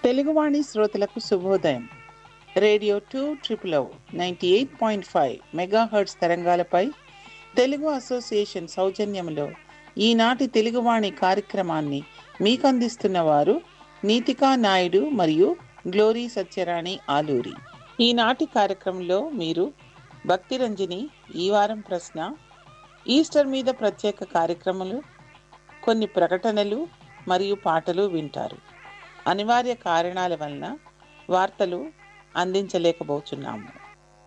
తెలుగువాణి శ్రోతలకు శుభోదయం radio two triple O ninety eight point five megahertz తరంగాలపై తెలుగు అసోసియేషన్ సౌజన్యంలో ఈనాటి తెలుగువాణి కార్యక్రమాన్ని మీకు అందిస్తున్న వారు నీతికా నాయుడు మరియు గ్లోరీ సత్యరాణి ఆలూరి ఈనాటి కార్యక్రమంలో మీరు భక్తిరంజని ఈ వారం ప్రశ్న ఈస్టర్ మీద ప్రత్యేక కార్యక్రమాలు కొన్ని ప్రకటనలు మరియు పాటలు వింటారు అనివార్య కారణాల వలన వార్తలు అందించలేకపోతున్నాము